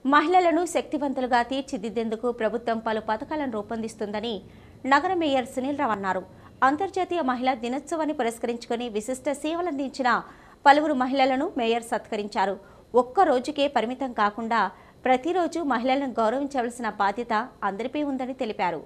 మహిళలను శక్తివంతులుగా తీర్చిదిద్దేందుకు ప్రభుత్వం పలు పథకాలను రూపొందిస్తుందని నగర మేయర్ సునీల్ రావు అన్నారు అంతర్జాతీయ మహిళా దినోత్సవాన్ని పురస్కరించుకొని విశిష్ట సేవలందించిన పలువురు మహిళలను మేయర్ సత్కరించారు ఒక్క రోజుకే పరిమితం కాకుండా ప్రతిరోజు మహిళలను గౌరవించవలసిన బాధ్యత అందరిపై ఉందని తెలిపారు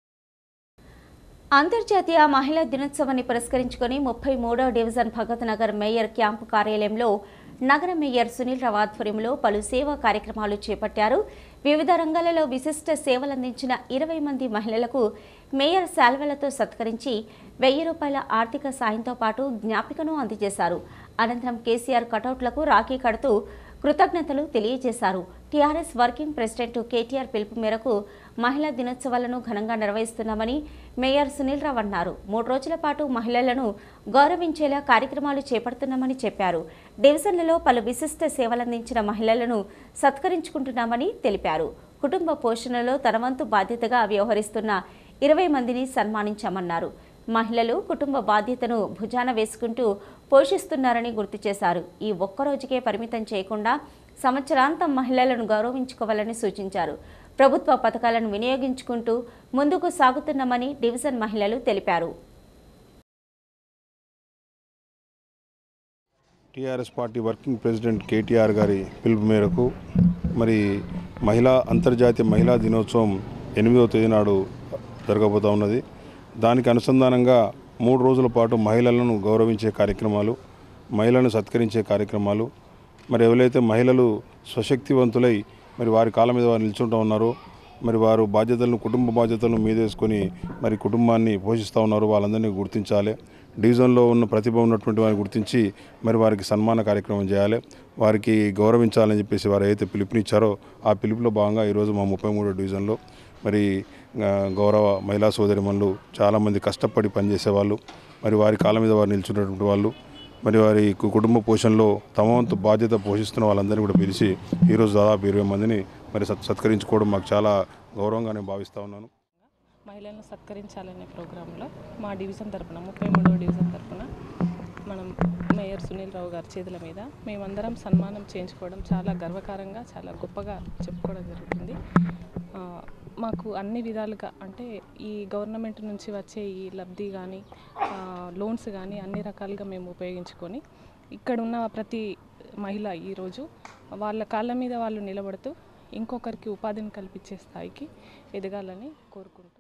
అంతర్జాతీయ మహిళా దినోత్సవాన్ని పురస్కరించుకొని ముప్పై మూడో division Bhagat Nagar mayor camp కార్యాలయంలో నగర మేయర్ సునీల్ రావు ఆధ్వర్యంలో పలు సేవా కార్యక్రమాలు చేపట్టారు వివిధ రంగాలలో విశిష్ట సేవలందించిన ఇరవై మంది మహిళలకు మేయర్ శాల్వలతో సత్కరించి వెయ్యి రూపాయల ఆర్థిక సాయంతో పాటు జ్ఞాపికను అందజేశారు అనంతరం కేసీఆర్ కటౌట్లకు రాఖీ కడుతూ కృతజ్ఞతలు తెలియజేశారు టీఆర్ఎస్ వర్కింగ్ ప్రెసిడెంట్ కేటీఆర్ పిలుపు మేరకు మహిళా దినోత్సవాలను ఘనంగా నిర్వహిస్తున్నామని మేయర్ సునీల్ రావు అన్నారు మూడు రోజుల పాటు మహిళలను గౌరవించేలా కార్యక్రమాలు చేపడుతున్నామని చెప్పారు డివిజన్లలో పలు విశిష్ట సేవలందించిన మహిళలను సత్కరించుకుంటున్నామని తెలిపారు కుటుంబ పోషణలో తన వంతు బాధ్యతగా వ్యవహరిస్తున్న ఇరవై మందిని సన్మానించామన్నారు మహిళలు కుటుంబ బాధ్యతను భుజాన వేసుకుంటూ పోషిస్తున్నారని గుర్తు చేశారు ఈ ఒక్క రోజుకే పరిమితం చేయకుండా సంవత్సరాంతం మహిళలను గౌరవించుకోవాలని సూచించారు ప్రభుత్వ పథకాలను వినియోగించుకుంటూ ముందుకు సాగుతున్నామని డివిజన్ మహిళలు తెలిపారు TRS party working president KTR గారి పిలుపు మేరకు మరి మహిళా అంతర్జాతీయ మహిళా దినోత్సవం ఎనిమిదవ తేదీ నాడు జరగబోతూ ఉన్నది దానికి అనుసంధానంగా మూడు రోజుల పాటు మహిళలను గౌరవించే కార్యక్రమాలు మహిళలను సత్కరించే కార్యక్రమాలు మరి ఎవరైతే మహిళలు స్వశక్తివంతులై మరి వారి కాళ్ళ మీద వారు నిల్చుంటూ ఉన్నారో మరి వారు బాధ్యతలను కుటుంబ బాధ్యతలను మీదేసుకొని మరి కుటుంబాన్ని పోషిస్తూ ఉన్నారు వాళ్ళందరినీ గుర్తించాలి డివిజన్లో ఉన్న ప్రతిభ ఉన్నటువంటి వారిని గుర్తించి మరి వారికి సన్మాన కార్యక్రమం చేయాలి వారికి గౌరవించాలని చెప్పేసి వారు ఏదైతే పిలుపునిచ్చారో ఆ పిలుపులో భాగంగా ఈరోజు మా ముప్పై మూడో డివిజన్లో మరి ఆ, గౌరవ మహిళా సోదరిమణులు చాలామంది కష్టపడి పనిచేసే వాళ్ళు మరి వారి కాళ్ళ మీద వారు నిల్చున్నటువంటి వాళ్ళు మరి వారి కు- కుటుంబ పోషణలో తమ వంతు బాధ్యత పోషిస్తున్న వాళ్ళందరినీ కూడా పిలిచి ఈరోజు దాదాపు ఇరవై మందిని మరి సత్ సత్కరించుకోవడం మాకు చాలా గౌరవంగా నేను భావిస్తూ ఉన్నాను మహిళలను సత్కరించాలనే ప్రోగ్రాంలో మా డివిజన్ తరపున ముప్పై మూడవ డివిజన్ తరపున మనం మేయర్ సునీల్ రావు గారి చేతుల మీద మేమందరం సన్మానం చేయించుకోవడం చాలా గర్వకారంగా చాలా గొప్పగా చెప్పుకోవడం జరుగుతుంది ఆ, మాకు అన్ని విధాలుగా అంటే ఈ గవర్నమెంట్ నుంచి వచ్చే ఈ లబ్ధి కానీ లోన్స్ కానీ అన్ని రకాలుగా మేము ఉపయోగించుకొని ఇక్కడ ఉన్న ప్రతి మహిళ ఈరోజు వాళ్ళ కాళ్ళ మీద వాళ్ళు నిలబడుతూ ఇంకొకరికి ఉపాధిని కల్పించే స్థాయికి ఎదగాలని కోరుకుంటూ